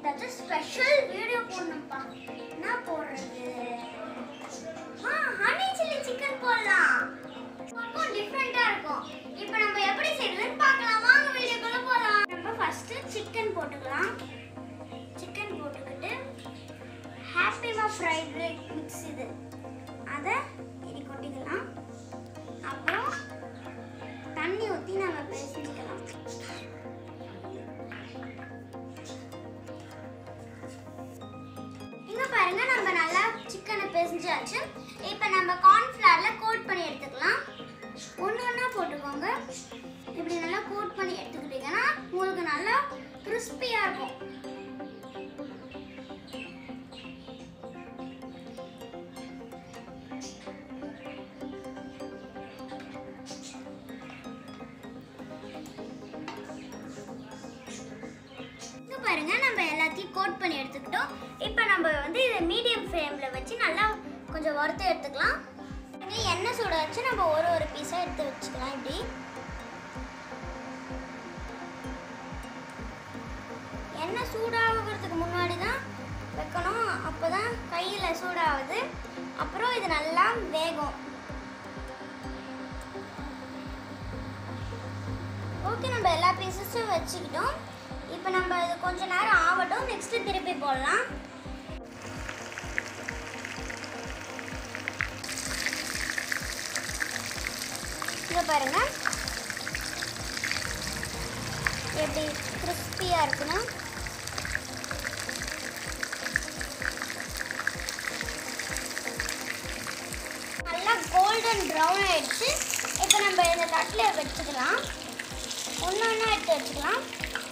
ஏதாச்சும் special video போடணும்ப்பா என்ன போடுறது ஆ ஹனி சில்லி சிக்கன் போடலாம் பக்கம் டிஃப்ரெண்டா இருக்கும் இப்போ நம்ம எப்படி செய்யறதுன்னு பார்க்கலாம் வாங்க வீடியோக்குள்ள போலாம் நம்ம ஃபர்ஸ்ட் சிக்கன் போட்டுக்கலாம் சிக்கன் போட்டுக்கிட்டு ஹாப்பிமா ஃப்ரைட் ரைஸ் மிக்ஸ் இது அதை இது கொட்டிக்கலாம் அப்புறம் தண்ணி ஊற்றி நம்ம பிசைஞ்சிக்கலாம் இங்க பாருங்க நம்ம நல்லா சிக்கனை பிசைஞ்சாச்சு இப்போ நம்ம கார்ன்ஃப்ளவர்ல கோட் பண்ணி எடுத்துக்கலாம் ஒன்று ஒன்றா போட்டுக்கோங்க இப்படி நல்லா கோட் பண்ணி எடுத்துக்கிட்டீங்கன்னா உங்களுக்கு நல்லா கிறிஸ்பியாக இருக்கும் இங்க பாருங்க நம்ம எல்லாத்தையும் கோட் பண்ணி எடுத்துக்கிட்டோம் இப்போ நம்ம வந்து இதை மீடியம் ஃப்ளேமில் வச்சு நல்லா கொஞ்சம் வறுத்து எடுத்துக்கலாம் இங்க எண்ணெய் சூட வச்சு நம்ம ஒரு ஒரு பீஸாக எடுத்து வச்சுக்கலாம் இப்படி எண்ணெய் சூடாகிறதுக்கு முன்னாடி தான் வைக்கணும் அப்போ தான் கையில் சூடாகுது அப்புறம் இது நல்லா வேகும் ஓகே நம்ம எல்லா பீசஸும் வச்சுக்கிட்டோம் இப்போ நம்ம இது கொஞ்ச நேரம் ஆகட்டும் நெக்ஸ்ட் திருப்பி போடலாம் இங்க பாருங்க எப்படி கிறிஸ்பியா இருக்குன்னா நல்லா கோல்டன் ப்ரௌன் ஆயிடுச்சு இப்போ நம்ம இந்த தட்டில் வச்சுக்கலாம் ஒன்று ஒன்றா எடுத்து வச்சுக்கலாம்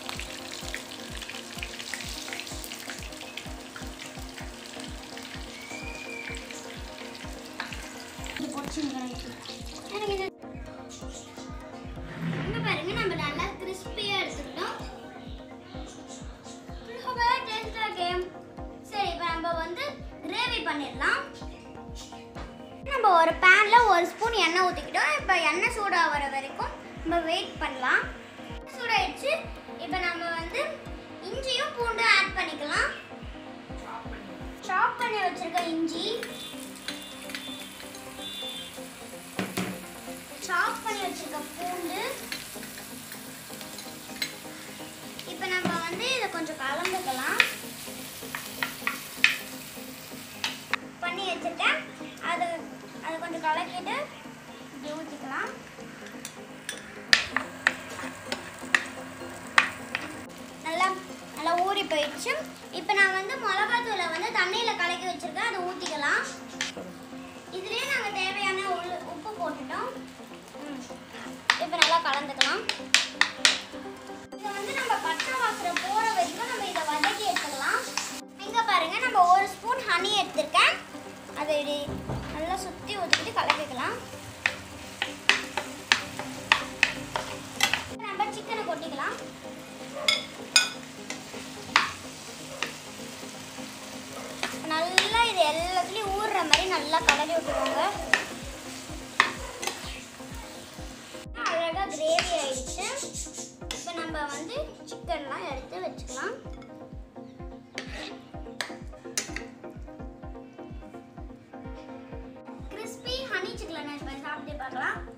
இது பொரிச்சுக்கிறேன் எனக்கு இது இங்க பாருங்க நம்ம நல்லா கிறிஸ்பியா எடுத்துக்கிட்டோம் ரொம்ப டேஸ்டா கேம் சரி இப்போ நம்ம வந்து கிரேவி பண்ணிடலாம் நம்ம ஒரு பேன்ல ஒரு ஸ்பூன் எண்ணெய் ஊற்றிக்கிட்டோம் இப்போ எண்ணெய் சூடாகிற வரைக்கும் நம்ம வெயிட் பண்ணலாம் சூடாயிடுச்சு இப்போ நம்ம வந்து இஞ்சியும் பூண்டு ஆட் பண்ணிக்கலாம் சாப் பண்ணி வச்சிருக்க இஞ்சி சாப் பண்ணி வச்சிருக்க பூண்டு இப்போ நம்ம வந்து இதை கொஞ்சம் கலந்துக்கலாம் பண்ணி வச்சுட்டேன் அது அதை கொஞ்சம் கலக்கிட்டு இப்படி ஊற்றிக்கலாம் நல்லா நல்லா ஊறி போயிடுச்சு இப்போ நான் வந்து மிளகாத்தூளை வந்து தண்ணியில் கலக்கி வச்சிருக்கேன் அதை ஊற்றிக்கலாம் இதுலேயே நாங்கள் தேவையான உள்ள உப்பு போட்டுட்டோம் ம். இப்போ நல்லா கலந்துக்கலாம் இதை வந்து நம்ம பச்சை வாசனை போகிற வரைக்கும் நம்ம இதை வதக்கி எடுத்துக்கலாம் இங்கே பாருங்க நம்ம ஒரு ஸ்பூன் ஹனி எடுத்திருக்கேன் அதை இப்படி நல்லா சுற்றி ஊற்றிக்கிட்டு கலக்கிக்கலாம் இப்ப நம்ம சிக்கனை கொட்டிக்கலாம் நல்லா இது எல்லாத்துலேயும் ஊறுற மாதிரி நல்லா கலரி விட்டுக்கோங்க அழகாக கிரேவி ஆயிடுச்சு இப்போ நம்ம வந்து சிக்கன்லாம் எடுத்து வச்சுக்கலாம் கிறிஸ்பி ஹனி சிக்கன் இப்போ சாப்பிட்டு பார்க்கலாம்